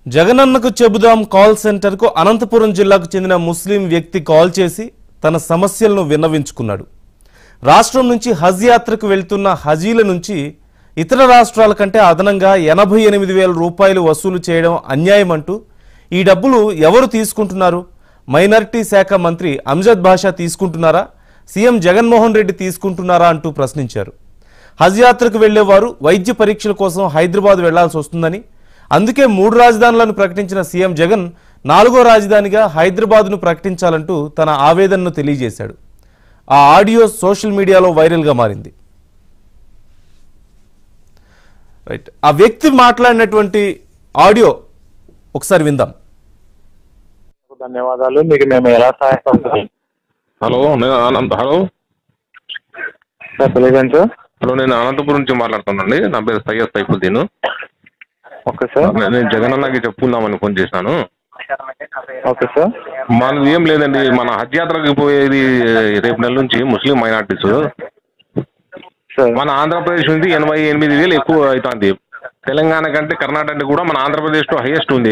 జగనన్నకు చెబుదాం కాల్ సెంటర్కు అనంతపురం జిల్లాకు చెందిన ముస్లిం వ్యక్తి కాల్ చేసి తన సమస్యలను విన్నవించుకున్నాడు రాష్ట్రం నుంచి హజ్ యాత్రకు వెళ్తున్న హజీల నుంచి ఇతర రాష్ట్రాల కంటే అదనంగా ఎనభై ఎనిమిది వేల రూపాయలు వసూలు చేయడం అన్యాయం అంటూ ఈ డబ్బులు ఎవరు తీసుకుంటున్నారు మైనారిటీ శాఖ మంత్రి అంజద్ బాషా తీసుకుంటున్నారా సీఎం జగన్మోహన్ రెడ్డి తీసుకుంటున్నారా అంటూ ప్రశ్నించారు హజ్ యాత్రకు వెళ్లేవారు వైద్య పరీక్షల కోసం హైదరాబాద్ వెళ్లాల్సి వస్తుందని అందుకే మూడు రాజధానులను ప్రకటించిన సీఎం జగన్ నాలుగో రాజధానిగా హైదరాబాద్ను ప్రకటించాలంటూ తన ఆవేదనను తెలియజేశాడు ఆ ఆడియో సోషల్ మీడియాలో వైరల్గా మారింది రైట్ ఆ వ్యక్తి మాట్లాడినటువంటి ఆడియో ఒకసారి విందాం ధన్యవాదాలు మీకు మేము ఎలా సహాయపడతాం హలో నేను అనంత హలో సార్ తెలియజేయండి సార్ హలో నేను అనంతపురం నుంచి మాట్లాడుతున్నానండి నా పేరు సయ్యద్ సైఫుద్దీన్ ఓకే సార్ నేను జగన్ అన్నకి చెప్పుకుందామని ఫోన్ చేశాను ఓకే సార్ మనది ఏం లేదండి మన హజ్ యాత్రకి పోయేది రేపు నెల నుంచి ముస్లిం మైనార్టీస్ సార్ మన ఆంధ్రప్రదేశ్ నుంచి ఎనభై ఎనిమిది వేలు ఎక్కువ అవుతుంది తెలంగాణ కంటే కర్ణాటక కూడా మన ఆంధ్రప్రదేశ్లో హైయెస్ట్ ఉంది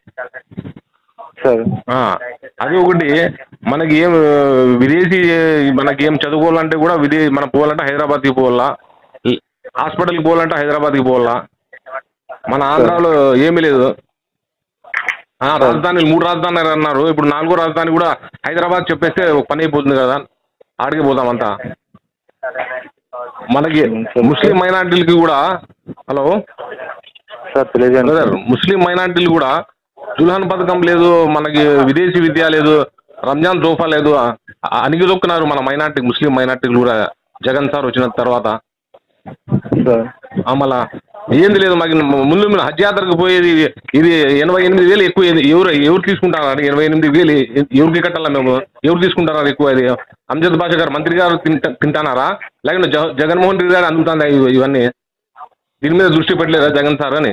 సార్ ఆ, అది ఒకటి మనకి ఏం విదేశీ మనకి ఏం చదువుకోవాలంటే కూడా విదే మనం పోవాలంటే హైదరాబాద్కి పోవాలా హాస్పిటల్కి పోవాలంటే హైదరాబాద్కి పోవాలా మన ఆంధ్రాలో ఏమీ లేదు ఆ, రాజధాని మూడు రాజధానులు అన్నారు ఇప్పుడు నాలుగో రాజధాని కూడా హైదరాబాద్ చెప్పేస్తే ఒక పని అయిపోతుంది కదా ఆడికి పోదామంతా మనకి ముస్లిం మైనార్టీలకి కూడా హలో సార్ తెలియజేయండి బ్రదర్ ముస్లిం మైనార్టీలు కూడా దుల్హన్ పథకం లేదు మనకి విదేశీ విద్య లేదు రంజాన్ తోఫా లేదు అణిగిదొక్కున్నారు మన మైనార్టీ ముస్లిం మైనార్టీలు కూడా జగన్ సార్ వచ్చిన తర్వాత సార్ ఆ, మళ్ళా ఏంది లేదు మాకు ముందు మీరు హజ్ యాత్రకు పోయేది ఇది ఎనభై ఎనిమిది వేలు ఎక్కువ ఇది ఎవరు ఎవరు తీసుకుంటారు ఎనభై ఎనిమిది వేలు ఎవరికి కట్టాలా మేము ఎవరు తీసుకుంటారా ఎక్కువ ఇది అంజద్ బాషా గారు మంత్రి గారు తింటా తింటానారా లేకుంటే జగ జగన్మోహన్ రెడ్డి గారు అందుతుందా ఇవి- ఇవన్నీ దీని మీద దృష్టి పెట్టలేదా జగన్ సార్ అని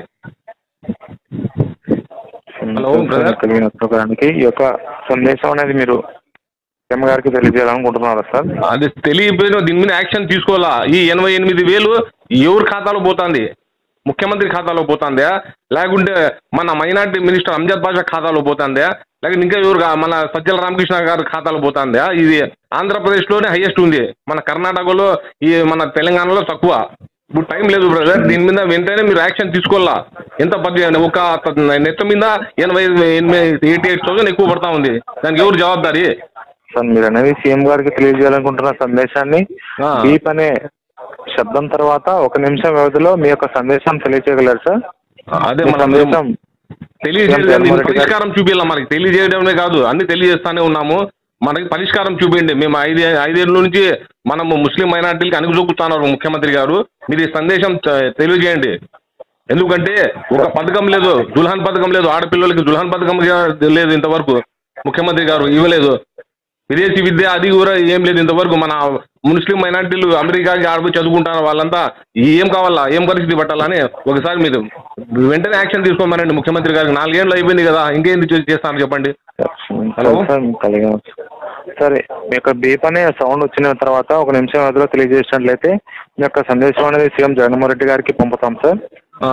హలో, బ్రదర్. కలిగిన ప్రోగ్రానికి ఈ యొక్క సందేశం అనేది మీరు సీఎం గారికి తెలియజేయాలనుకుంటున్నారా సార్ అది తెలియపోయిన దీని మీద యాక్షన్ తీసుకోవాలా ఈ ఎనభై ఎనిమిది వేలు ఎవరి ఖాతాలో పోతుంది ముఖ్యమంత్రి ఖాతాలో పోతుందా లేకుంటే మన మైనార్టీ మినిస్టర్ అంజద్ బాషా ఖాతాలో పోతుందా లేకుంటే ఇంకా ఎవరు కా- మన సజ్జల రామకృష్ణ గారి ఖాతాలో పోతుందా ఇది ఆంధ్రప్రదేశ్లోనే హైయెస్ట్ ఉంది మన కర్ణాటకలో ఈ మన తెలంగాణలో తక్కువ ఇప్పుడు టైం లేదు బ్రదర్ దీని మీద వెంటనే మీరు యాక్షన్ తీసుకోవాలా ఎంత బడ్జెట్ ఒక నెట్ మీద ఎనభై ఎనభై ఎయిటీ ఎయిట్ థౌసండ్ ఎక్కువ పడతా ఉంది దానికి ఎవరు జవాబారి సార్ మీరు అనేది సీఎం గారికి తెలియజేయాలనుకుంటున్న సందేశాన్ని ఆ. బీప్ అనే శబ్దం తర్వాత ఒక నిమిషం వ్యవధిలో మీ యొక్క సందేశం తెలియజేయగలరు సార్ అదే మీ మనం సందేశం తెలియజేయడం జగన్మోహన్ రెడ్డి గారు- పరిష్కారం చూపించాలి మనకి తెలియజేయడమే కాదు అన్ని తెలియజేస్తానే ఉన్నాము మనకి పరిష్కారం చూపించండి మేము ఐదే ఐదేళ్ళ నుంచి మనము ముస్లిం మైనార్టీలకి అణుగుజొక్కుతున్నారు ముఖ్యమంత్రి గారు మీరు ఈ సందేశం తె- తెలియజేయండి ఎందుకంటే ఒక పథకం లేదు దుల్హన్ పథకం లేదు ఆడపిల్లలకి దుల్హన్ పథకం లేదు ఇంతవరకు ముఖ్యమంత్రి గారు ఇవ్వలేదు విదేశీ విద్య అది కూడా ఏం లేదు ఇంతవరకు మన ముస్లిం మైనార్టీలు అమెరికాకి ఆడిపోయి చదువుకుంటారు వాళ్ళంతా ఏం కావాలా ఏం పరిస్థితి పట్టాలని ఒకసారి మీరు వెంటనే యాక్షన్ తీసుకోమనండి ముఖ్యమంత్రి గారికి నాలుగేళ్ళు అయిపోయింది కదా ఇంకేంది చే- చేస్తాను చెప్పండి హలో. సార్ కలిగి సరే మీ యొక్క బీప్ అనే సౌండ్ వచ్చిన తర్వాత ఒక నిమిషం వ్యవధిలో తెలియజేసినట్లయితే మీ యొక్క సందేశం అనేది సీఎం జగన్మోహన్ రెడ్డి గారికి పంపుతాం సార్ ఆ,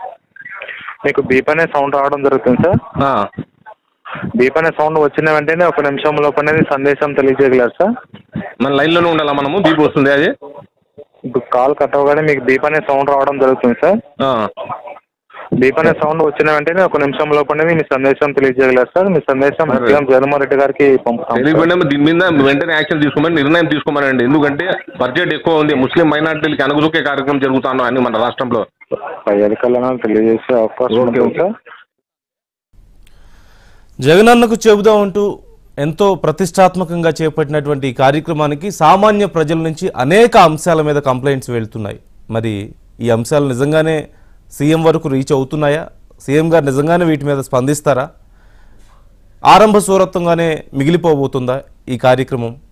మీకు బీప్ అనే సౌండ్ రావడం జరుగుతుంది సార్ ఆ. బీప్ అనే సౌండ్ వచ్చిన వెంటనే ఒక నిమిషం లోపు అనేది సందేశం తెలియజేయగలరు సార్ మన లైన్లోనే ఉండాలా మనము బీపీ వస్తుంది అది ఇప్పుడు కాల్ కట్ అవ్వగానే మీకు బీప్ అనే సౌండ్ రావడం జరుగుతుంది సార్ ఆ. బీప్ అనే సౌండ్ వచ్చిన వెంటనే ఒక నిమిషం లోపు అనేది మీ సందేశం తెలియజేయగలరు సార్ మీ సందేశం సరే. సీఎం జగన్మోహన్ రెడ్డి గారికి పంపుతాం సార్. తెలియకుండా దీని మీద వెంటనే యాక్షన్ తీసుకోమని నిర్ణయం తీసుకోమనండి ఎందుకంటే బడ్జెట్ ఎక్కువ ఉంది ముస్లిం మైనార్టీలకి అనుగుదొక్కే కార్యక్రమం జరుగుతాను అని మన రాష్ట్రంలో పై అధికారులను తెలియజేసే అవకాశం ఓకే, ఉంటుంది ఓకే. సార్ జగనన్నకు చెబుదామంటూ ఎంతో ప్రతిష్టాత్మకంగా చేపట్టినటువంటి ఈ కార్యక్రమానికి సామాన్య ప్రజల నుంచి అనేక అంశాల మీద కంప్లైంట్స్ వెళ్తున్నాయి మరి ఈ అంశాలు నిజంగానే సీఎం వరకు రీచ్ అవుతున్నాయా సీఎం గారు నిజంగానే వీటి మీద స్పందిస్తారా ఆరంభ సూరత్వంగానే మిగిలిపోబోతుందా ఈ కార్యక్రమం